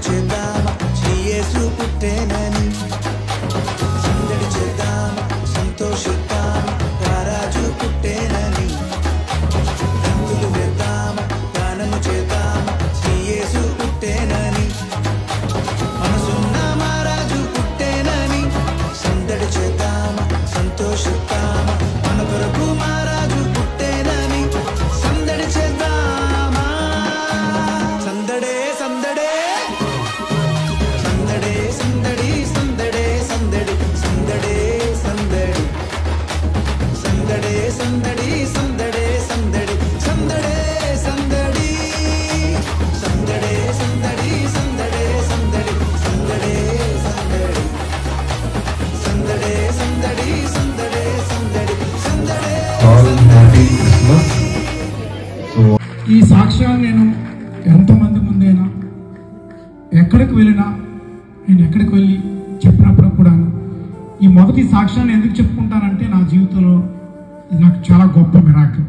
చేద్దామా శ్రీయేసు పుట్టేనని సందడి చేద్దామా సంతోషిద్దామా రారాజు పుట్టేనని రంగులు వేద్దామా గానము చేద్దామా శ్రీయేసు పుట్టేనని మనసున్న మహారాజు పుట్టేనని సందడి చేద్దామా సంతోషిద్దామా మన కొరకు మహారాజు పుట్టేనని సందడి చేద్దామా సందడే సందడే సందడే సందడి సందడే సందడి సందడే సందడి సందడే సందడి సందడే సందడి సందడే సందడి సందడే సందడి సందడే సందడి సందడే సందడి సందడే సందడి సందడే సందడి సందడే all happy Christmas. So ఈ సాక్ష్యాలు నేను ఎంతమంది ముందైనా ఎక్కడికి వెళ్ళినా నేను ఎక్కడికి వెళ్ళి చెప్పినప్పుడు కూడా ఈ మొదటి సాక్ష్యాన్ని ఎందుకు చెప్పుకుంటానంటే నా జీవితంలో ఇది నాకు చాలా గొప్ప మిరాకిల్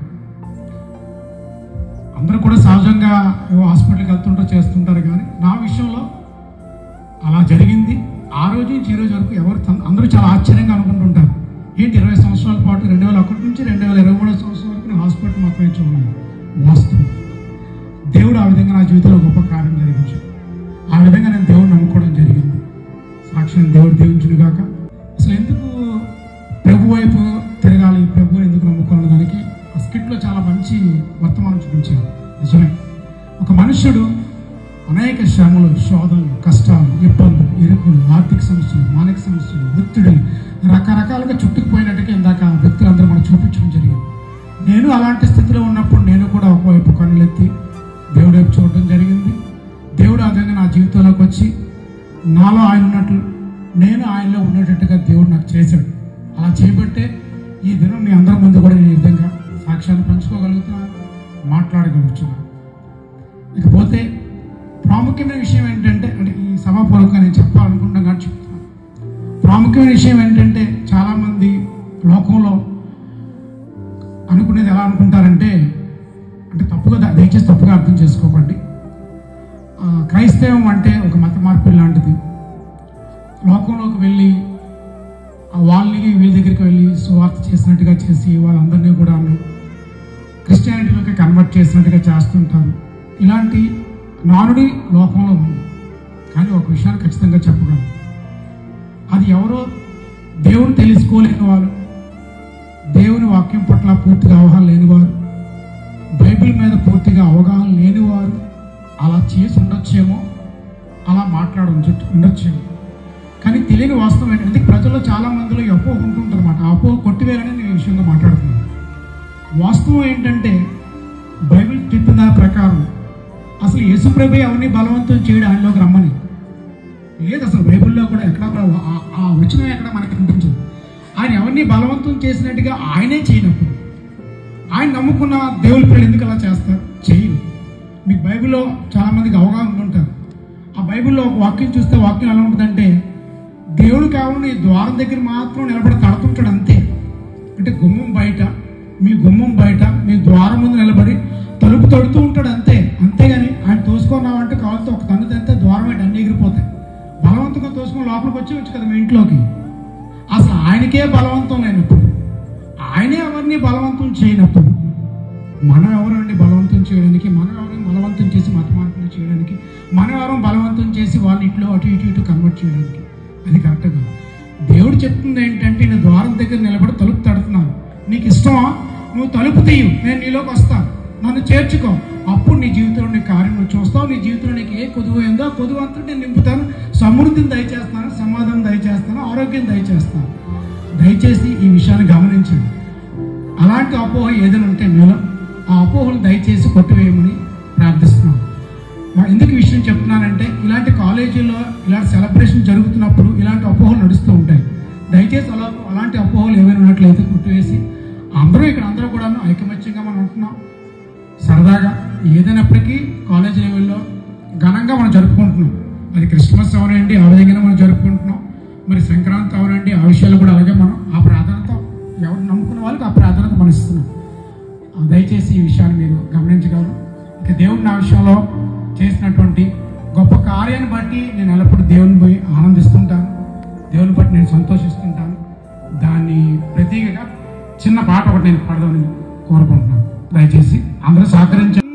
అందరూ కూడా సహజంగా ఏవో హాస్పిటల్కి వెళ్తుంటూ చేస్తుంటారు కానీ నా విషయంలో అలా జరిగింది ఆ రోజు నుంచి ఈ రోజు వరకు ఎవరు తన్- అందరూ చాలా ఆశ్చర్యంగా అనుకుంటుంటారు ఏంటి ఇరవై సంవత్సరాల పాటు రెండు వేల ఒకటి నుంచి రెండు వేల ఇరవై మూడో సంవత్సరం వరకు నేను హాస్పిటల్ మాత్రమే చూడలేదు వాస్తవం దేవుడు ఆ విధంగా నా జీవితంలో గొప్ప కార్యం జరిగించాడు ఆ విధంగా నేను దేవుడు నమ్ముకోవడం జరిగింది సాక్ష్యం దేవుడు దీవించును గాక అసలు ఎందుకు ప్రభు వైపు తిరగాలి ప్రభు ఎందుకు నమ్ముకోవాలని దానికి ఆ స్కిట్లో చాలా మంచి వర్తమానం చూపించారు నిజమే ఒక మనుష్యుడు అనేక శ్రమలు శోధనలు కష్టాలు ఇబ్బందులు ఇరుకులు ఆర్థిక సమస్యలు మానసిక సమస్యలు ఒత్తిడులు రకరకాలుగా చుట్టుకుపోయినట్టుగా ఇందాక ఆ వ్యక్తులందరూ మనం చూపించడం జరిగింది నేను అలాంటి స్థితిలో ఉన్నప్పుడు నేను కూడా ఒకవైపు కన్నులెత్తి దేవుడు వైపు చూడడం జరిగింది దేవుడు ఆ విధంగా నా జీవితంలోకి వచ్చి నాలో ఆయన ఉన్నట్లు నేను ఆయనలో ఉండేటట్టుగా దేవుడు నాకు చేశాడు అలా చేయబట్టే ఈ దినం మీ అందరి ముందు కూడా నేను ఈ విధంగా సాక్ష్యాన్ని పంచుకోగలుగుతున్నాను మాట్లాడగలుగుతున్నాను ఇకపోతే ప్రాముఖ్యమైన విషయం ఏంటంటే అంటే ఈ సభాపూర్వకంగా నేను చెప్పాలనుకుంటున్నాను కానీ చెప్తున్నాను ప్రాముఖ్యమైన విషయం ఏంటంటే చాలామంది లోకంలో అనుకునేది ఎలా అనుకుంటారంటే అంటే తప్పుగా ద- దయచేసి తప్పుగా అర్థం చేసుకోకండి ఆ, క్రైస్తవం అంటే ఒక మత మార్పు లాంటిది లోకంలోకి వెళ్ళి ఆ వాళ్ళని వీళ్ళ దగ్గరికి వెళ్ళి సువార్త చేసినట్టుగా చేసి వాళ్ళందరినీ కూడా క్రిస్టియానిటీలోకి కన్వర్ట్ చేసినట్టుగా చేస్తుంటారు ఇలాంటి నానుడి లోకంలో ఉంది కానీ ఒక విషయాన్ని ఖచ్చితంగా చెప్పగలను అది ఎవరో దేవుని తెలుసుకోలేని వారు దేవుని వాక్యం పట్ల పూర్తిగా అవగాహన లేనివారు బైబిల్ మీద పూర్తిగా అవగాహన లేనివారు అలా చేసి ఉండొచ్చేమో అలా మాట్లాడి ఉంచ- ఉండొచ్చేమో కానీ తెలియని వాస్తవం ఏంటంటే ప్రజల్లో చాలా మందిలో ఈ అపోహ ఉంటుంటుంది అనమాట ఆ అపోహ కొట్టివేయాలని నేను ఈ విషయంగా మాట్లాడుతున్నాను వాస్తవం ఏంటంటే బైబిల్ చెప్పిన దాని ప్రకారం అసలు యేసుప్రభే అవన్నీ బలవంతం చేయడం ఆయనలోకి రమ్మని లేదు అసలు బైబిల్లో కూడా ఎక్కడ కూడా ఆ- ఆ వచనం ఎక్కడ మనకి కనిపించదు ఆయన ఎవరిని బలవంతం చేసినట్టుగా ఆయనే చేయనప్పుడు ఆయన నమ్ముకున్న దేవుని పిల్లలు ఎందుకు అలా చేస్తారు చేయరు మీకు బైబిల్లో చాలా మందికి అవగాహన ఉంటారు ఆ బైబిల్లో ఒక వాక్యం చూస్తే వాక్యం ఎలా ఉంటుందంటే దేవుడు కేవలం నీ ద్వారం దగ్గర మాత్రం నిలబడి తడుతుంటాడు అంతే అంటే గుమ్మం బయట మీ గుమ్మం బయట మీ ద్వారం ముందు నిలబడి తలుపు తడుతూ ఉంటాడు అంతే అంతేగాని ఆయన తోసుకున్నామంటే కావాలంటే ఒక తన్ను తెస్తే ద్వారం ఏంటి అన్ని ఎగిరిపోతాయి బలవంతంగా తోసుకొని లోపలికి వచ్చి వచ్చు కదా మీ ఇంట్లోకి అసలు ఆయనకే బలవంతం లేనప్పుడు ఆయనే ఎవరిని బలవంతం చేయనప్పుడు మనం ఎవరండి బలవంతం చేయడానికి మనం ఎవరిని బలవంతం చేసి మత మార్పులు చేయడానికి మనం ఎవరం బలవంతం చేసి వాళ్ళ ఇంట్లో అటు ఇటు ఇటు కన్వర్ట్ చేయడానికి అది కరెక్ట్ కాదు దేవుడు చెప్తుంది ఏంటంటే నేను ద్వారం దగ్గర నిలబడి తలుపు తడుతున్నాను నీకు ఇష్టమా నువ్వు తలుపు తీయు నేను నీలోకి వస్తాను నన్ను చేర్చుకో అప్పుడు నీ జీవితంలో నీ కార్యం నువ్వు చూస్తావు నీ జీవితంలో నీకు ఏ కొదువు ఉందో ఆ కొదువు అంతా నేను నింపుతాను సమృద్ధిని దయచేస్తాను సమాధానం దయచేస్తాను ఆరోగ్యం దయచేస్తాను దయచేసి ఈ విషయాన్ని గమనించండి అలాంటి అపోహ ఏదైనా ఉంటే మీలో ఆ అపోహలు దయచేసి కొట్టివేయమని ప్రార్థిస్తున్నాం మరి ఎందుకు ఈ విషయం చెప్తున్నానంటే ఇలాంటి కాలేజీల్లో ఇలాంటి సెలబ్రేషన్ జరుగుతున్నప్పుడు ఇలాంటి అపోహలు నడుస్తూ ఉంటాయి దయచేసి అలా అలాంటి అపోహలు ఏమైనా ఉన్నట్లయితే కొట్టివేసి అందరూ ఇక్కడ అందరూ కూడా ఐకమత్యంగా మనం ఉంటున్నాం సరదాగా ఏదైనప్పటికీ కాలేజ్ లెవెల్లో ఘనంగా మనం జరుపుకుంటున్నాం అది క్రిస్మస్ అవనండి ఆ విధంగానే మనం జరుపుకుంటున్నాం మరి సంక్రాంతి అవనండి ఆ విషయాలు కూడా అలాగే మనం ఆ ప్రాధాన్యత ఎవరు నమ్ముకున్న వాళ్ళకి ఆ ప్రాధాన్యత మనం ఇస్తున్నాం ఆ దయచేసి ఈ విషయాన్ని మీరు గమనించగలరు ఇక దేవుడు నా విషయంలో చేసినటువంటి గొప్ప కార్యాన్ని బట్టి నేను ఎల్లప్పుడూ దేవుని పోయి ఆనందిస్తుంటాను దేవుని బట్టి నేను సంతోషిస్తుంటాను దాన్ని ప్రతీకగా చిన్న పాట ఒకటి నేను పాడదామని కోరుకుంటున్నాను దయచేసి అందరూ సహకరించండి